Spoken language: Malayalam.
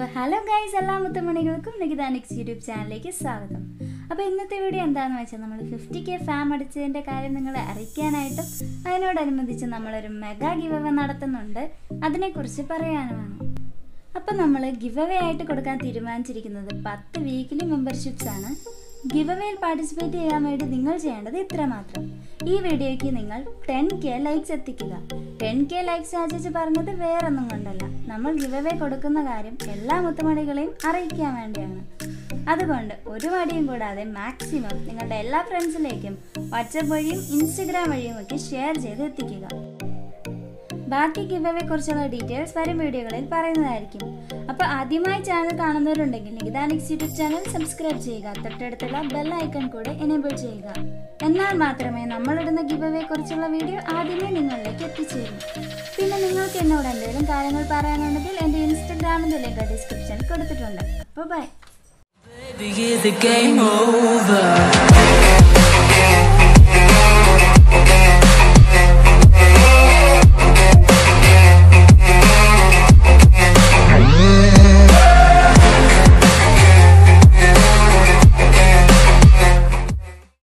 അപ്പോൾ ഹലോ ഗൈസ് എല്ലാ മുത്തമണികൾക്കും നികിതാനിക്സ് യൂട്യൂബ് ചാനലിലേക്ക് സ്വാഗതം അപ്പോൾ ഇന്നത്തെ വീഡിയോ എന്താണെന്ന് വെച്ചാൽ നമ്മൾ ഫിഫ്റ്റി കെ ഫാം അടിച്ചതിൻ്റെ കാര്യം നിങ്ങളെ അറിയിക്കാനായിട്ടും അതിനോടനുബന്ധിച്ച് നമ്മളൊരു മെഗാ ഗിവ് അവേ നടത്തുന്നുണ്ട് അതിനെക്കുറിച്ച് പറയാനുമാണ് അപ്പോൾ നമ്മൾ ഗിവ് അവേ ആയിട്ട് കൊടുക്കാൻ തീരുമാനിച്ചിരിക്കുന്നത് പത്ത് വീക്കിലി മെമ്പർഷിപ്സ് ആണ് ഗിവ് അവേയിൽ പാർട്ടിസിപ്പേറ്റ് ചെയ്യാൻ വേണ്ടി നിങ്ങൾ ചെയ്യേണ്ടത് ഇത്ര മാത്രം ഈ വീഡിയോയ്ക്ക് നിങ്ങൾ ടെൻ കെ ലൈക്സ് എത്തിക്കുക ടെൻ കെ ലൈക്സ് ആചരിച്ച് പറഞ്ഞത് വേറൊന്നും കൊണ്ടല്ല നമ്മൾ ഗിവ് അവേ കൊടുക്കുന്ന കാര്യം എല്ലാ മുത്തുമണികളെയും അറിയിക്കാൻ വേണ്ടിയാണ് അതുകൊണ്ട് ഒരു മടിയും കൂടാതെ മാക്സിമം നിങ്ങളുടെ എല്ലാ ഫ്രണ്ട്സിലേക്കും വാട്സപ്പ് വഴിയും ഇൻസ്റ്റഗ്രാം വഴിയും ഒക്കെ ഷെയർ ചെയ്ത് എത്തിക്കുക ബാക്കി ഗിവ് അവയെ കുറിച്ചുള്ള ഡീറ്റെയിൽസ് വരും വീഡിയോകളിൽ പറയുന്നതായിരിക്കും അപ്പോൾ ആദ്യമായി ചാനൽ കാണുന്നവരുണ്ടെങ്കിൽ നികിതാനിക്സ് യൂട്യൂബ് ചാനൽ സബ്സ്ക്രൈബ് ചെയ്യുക തൊട്ടടുത്തുള്ള ബെൽ ഐക്കൺ കൂടെ എനേബിൾ ചെയ്യുക എന്നാൽ മാത്രമേ നമ്മളിടുന്ന ഗിവ് അവയെ കുറിച്ചുള്ള വീഡിയോ ആദ്യമേ നിങ്ങളിലേക്ക് എത്തിച്ചേരൂ പിന്നെ നിങ്ങൾക്ക് എന്നോട് എന്തെങ്കിലും കാര്യങ്ങൾ പറയാനുണ്ടെങ്കിൽ എൻ്റെ ഇൻസ്റ്റഗ്രാമിൻ്റെ ലിങ്ക് ഡിസ്ക്രിപ്ഷനിൽ കൊടുത്തിട്ടുണ്ട് അപ്പോൾ bye Baby, is the game over?